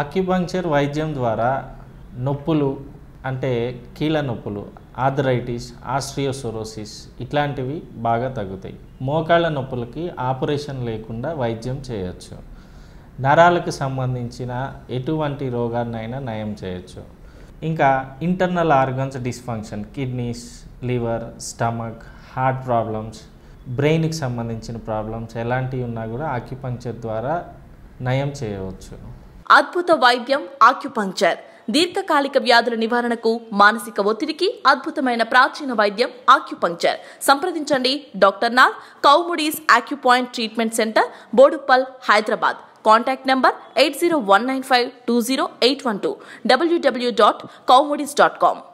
acupuncture వైద్యం ద్వారా నొప్పులు అంటే కీళ్ళ నొప్పులు ఆర్థరైటిస్ ఆస్ట్రియోసోరోసిస్ ఇట్లాంటివి బాగా తగ్గుతాయి మోకాళ్ళ నొప్పులకి ఆపరేషన్ లేకుండా వైద్యం చేయొచ్చు నరాలకు సంబంధించిన ఎటువంటి రోగాన్నైనా నయం చేయొచ్చు ఇంకా internal organs dysfunction kidneys liver stomach heart problems బ్రెయిన్కి సంబంధించిన ప్రాబ్లమ్స్ ఎలాంటివి ఉన్నా కూడా ఆక్యుపంక్చర్ ద్వారా నయం చేయవచ్చు అద్భుత వైద్యం ఆక్యుపంక్చర్ దీర్ఘకాలిక వ్యాధుల నివారణకు మానసిక ఒత్తిడికి అద్భుతమైన ప్రాచీన వైద్యం ఆక్యుపంక్చర్ సంప్రదించండి doctor Nag Kaumudi's acupoint treatment centre Boduppal Hyderabad contact number eight zero one nine five two zero eight one two W W dot Kaumudis dot com